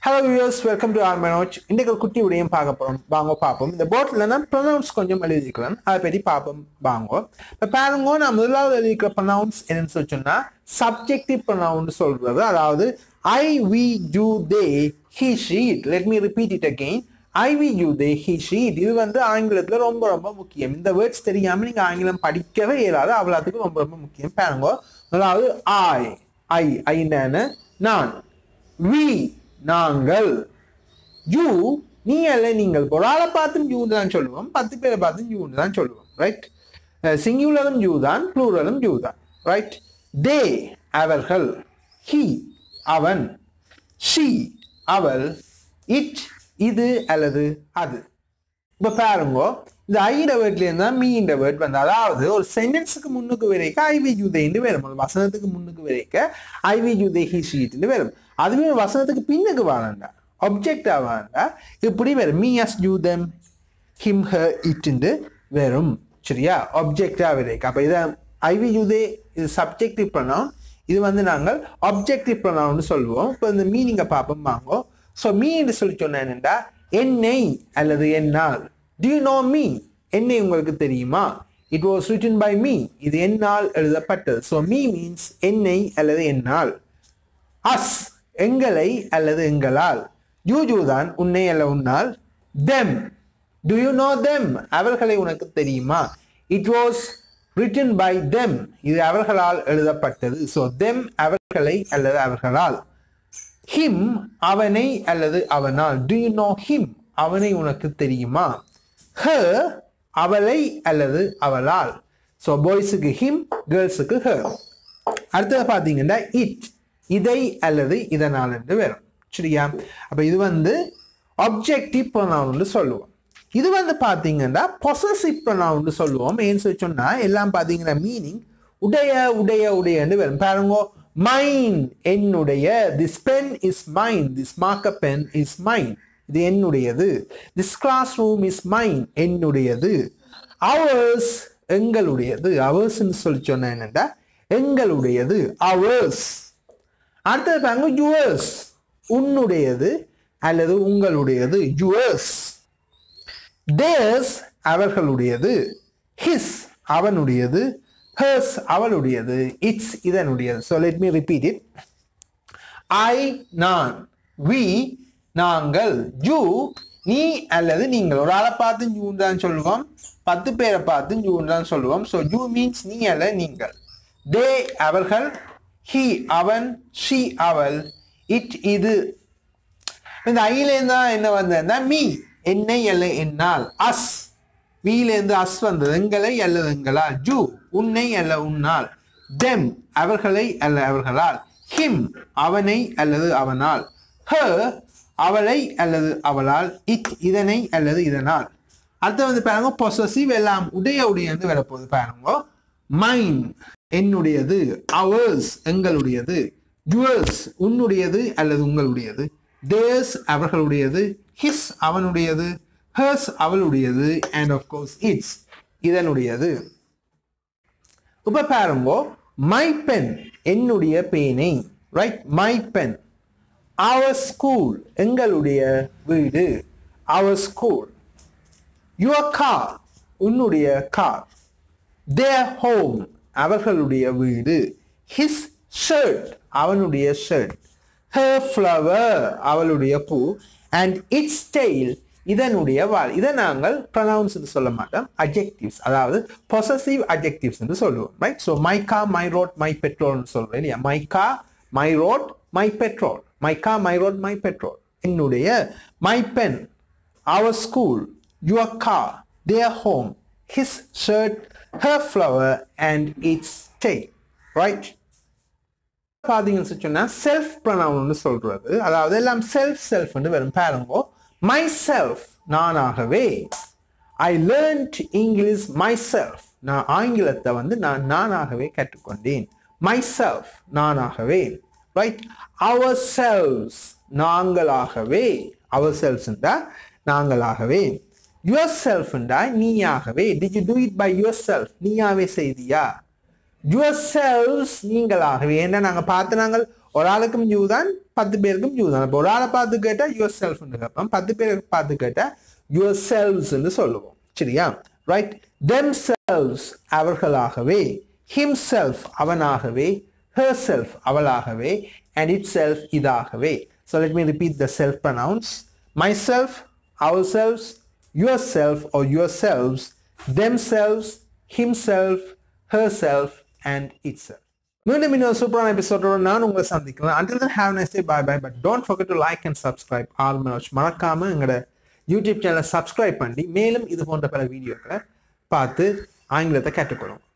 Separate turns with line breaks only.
hello viewers welcome to R Manoj இன்றைக்கு ஒரு குட்டி விடையும் பார்க்க போகிறோம் வாங்க பார்ப்போம் இந்த போர்டில் நான் ப்ரொனவுன்ஸ் கொஞ்சம் எழுதிக்கிறேன் அதை பற்றி பார்ப்போம் வாங்க இப்போ பாருங்க நான் முதலாவது எழுதிக்கிற ப்ரொனவுன்ஸ் என்னன்னு சொல்லி சொன்னால் சப்ஜெக்டிவ் ப்ரொனவுன் சொல்றது அதாவது I we you they he she it let me repeat it again I we you they he she it இது வந்து ஆங்கிலத்தில் ரொம்ப ரொம்ப முக்கியம் இந்த வேர்ட்ஸ் தெரியாமல் நீங்கள் ஆங்கிலம் படிக்கவே இயலாது அவ்வளோத்துக்கு ரொம்ப ரொம்ப முக்கியம் பாருங்க அதாவது ஐ ஐ ஐ என்னன்னு நான் வி நாங்கள் யூ நீ அல்ல நீங்கள் ஒரு ஆளை பார்த்தும் யூ தான் சொல்லுவோம் பத்து பேரை பார்த்தும் யூன்னு தான் சொல்லுவோம் ரைட் சிங்குலரும் யூ தான் ப்ளூரலும் யூ தான் ரைட் தே அவர்கள் ஹி அவன் ஷி அவள் இட் இது அல்லது அது இப்போ பாருங்க இந்த ஐட வேர்ட்லேருந்து தான் மீண்ட வேர்ட் வந்து அதாவது ஒரு சென்டென்ஸுக்கு முன்னுக்கு வரைக்க ஐவி யூதேன்னு வரும் ஒரு வசனத்துக்கு முன்னுக்கு வரைக்க ஐவி யூதே ஹி ஷீட்னு வரும் அதுவே ஒரு வசனத்துக்கு பின்னுக்கு வாழண்டா ஒப்ஜெக்ட் ஆவாண்டா இப்படி வரும் me us you them him her இட்டுண்டு வரும் சரியா ஒப்ஜெக்டா வரைக்கும் அப்போ இதை ஐவி யூதே இது சப்ஜெக்டிவ் ப்ரொனவுன் இது வந்து நாங்கள் ஒப்ஜெக்டிவ் ப்ரொனவுன்னு சொல்லுவோம் இப்போ இந்த மீனிங்கை பார்ப்போம் வாங்கோ ஸோ மீன்னு சொல்லி சொன்ன என்னண்டா என்னை அல்லது என்னால் do you know me என்னை உங்களுக்கு தெரியுமா it was written by me இது என்னால் எழுதப்பட்டது ஸோ மீ மீன்ஸ் என்னை அல்லது என்னால் அஸ் எங்களை அல்லது எங்களால் யூஜூ தான் உன்னை அல்ல உன்னால் them do you know them அவர்களை உனக்கு தெரியுமா it was written by them இது அவர்களால் எழுதப்பட்டது ஸோ தெம் அவர்களை அல்லது அவர்களால் ஹிம் அவனை அல்லது அவனால் டு யூ நோ ஹிம் அவனை உனக்கு தெரியுமா ஹ அவளை அல்லது அவளால் ஸோ பாய்ஸுக்கு ஹிம் கேர்ள்ஸுக்கு ஹ அடுத்தது பார்த்தீங்கன்னா இட் இதை அல்லது இதனால் என்று வரும் சரியா அப்போ இது வந்து ஆப்ஜெக்டிவ் ப்ரொனவுன்னு சொல்லுவோம் இது வந்து பார்த்தீங்கன்னா பொசசிவ் ப்ரொனவுன்னு சொல்லுவோம் ஏன்னு சொல்லி சொன்னால் எல்லாம் பார்த்தீங்கன்னா மீனிங் உடைய உடைய உடையன்னு வரும் பாருங்க மைன் என்னுடைய this pen is mine this marker pen is mine இது என்னுடையது this classroom is mine என்னுடையது அவர்ஸ் எங்களுடையது அவர்ஸ்ன்னு சொல்லி சொன்ன என்னடா எங்களுடையது அவர்ஸ் அடுத்தது பாருங்க யுவர்ஸ் உன்னுடையது அல்லது உங்களுடையது யுவர்ஸ் தேர்ஸ் அவர்களுடையது ஹிஸ் அவனுடையது ஹர்ஸ் அவளுடையது இட்ஸ் இதனுடையது so let me repeat it I நான் வி நாங்கள் யூ நீ அல்லது நீங்கள் ஒரு ஆளை பார்த்து யூன் தான் சொல்லுவோம் பத்து பேரை பார்த்து யூன் தான் சொல்லுவோம் ஸோ யூ மீன்ஸ் நீ அல்ல நீங்கள் தே அவர்கள் ஹி அவன் ஷி அவள் இட் இது இந்த ஐலேருந்து தான் என்ன வந்ததுன்னா மீ என்னை அல்ல என்னால் அஸ் வீலேருந்து அஸ் வந்தது எங்களை அல்லது எங்களால் ஜூ உன்னை அல்ல உன்னால் தெம் அவர்களை அல்ல அவர்களால் ஹிம் அவனை அல்லது அவனால் ஹ அவளை அல்லது அவளால் இட் இதனை அல்லது இதனால் அடுத்து வந்து பாருங்க பொசசிவ் எல்லாம் உடைய உடையது வரப்போகுது பாருங்க மைன் என்னுடையது அவர்ஸ் எங்களுடையது யுவர்ஸ் உன்னுடையது அல்லது உங்களுடையது தேர்ஸ் அவர்களுடையது ஹிஸ் அவனுடையது ஹர்ஸ் அவளுடையது அண்ட் ஆஃப் கோர்ஸ் இட்ஸ் இதனுடையது இப்ப பாருங்க மை பென் என்னுடைய பேனை right my pen our school எங்களுடைய வீடு அவர் ஸ்கூல் யுவர் கார் உன்னுடைய கார் தேர் ஹோம் அவர்களுடைய வீடு ஹிஸ் ஷர்ட் அவனுடைய ஷர்ட் ஹர் ஃப்ளவர் அவளுடைய பூ அண்ட் இட்ஸ் டெய்ல் இதனுடைய வால் இதை நாங்கள் ப்ரனவுன்ஸ் சொல்ல மாட்டோம் அஜெக்டிவ்ஸ் அதாவது பொசசிவ் அஜெக்டிவ்ஸ் என்று சொல்லுவோம் right so my car my road my பெட்ரோல்னு சொல்றேன் இல்லையா my car my road my petrol my car my road my petrol என்னுடைய my pen our school your car their home his shirt her flower and its day right பார்த்தீங்கன்னு சொன்னால் self ப்ரொனவுன்னு சொல்றது அதாவது எல்லாம் self செல்ஃப்னு வரும் பாருங்கோ மை செல்ஃப் நானாகவே I learned English myself நான் ஆங்கிலத்தை வந்து நான் நானாகவே கற்றுக்கொண்டேன் மை செல்ஃப் நானாகவே ரைட் அவர் செல்ஸ் நாங்களாகவே அவர் செல்ஸ்ன்றா நாங்களாகவே யுவர் செல்ஃப்ன்றா நீயாகவே did you do it by yourself நீயாவே செய்தியா யுவர் செல்ஸ் நீங்களாகவே ஏன்னா நாங்கள் பார்த்து நாங்கள் ஒரு ஆளுக்கும் யூ தான் பத்து பேருக்கும் யூ தான் இப்போ ஒரு ஆளை பார்த்து கேட்டால் யுவர் செல்ஃப்னு கேட்போம் பத்து பேருக்கு பார்த்து கேட்டால் யுவர் செல்வ்ஸ்ன்னு சொல்லுவோம் சரியா ரைட் தெம் செல்வ்ஸ் அவர்களாகவே ஹிம்செல்ஃப் அவனாகவே ஹர் செல்ஃப் அவளாகவே அண்ட் இட் செல்ஃப் இதாகவே so let me repeat the self pronouns myself ourselves yourself or yourselves themselves himself herself and itself மீண்டும் இன்னொரு சூப்பரான எபிசோடோட நான் உங்களை சந்திக்கிறேன் until then have a nice day bye bye but don't forget to like and subscribe ஆல் மனோஜ் மறக்காம எங்களோட யூடியூப் சேனலை சப்ஸ்கிரைப் பண்ணி மேலும் இது போன்ற பல வீடியோக்களை பார்த்து ஆங்கிலத்தை கற்றுக்கொள்ளும்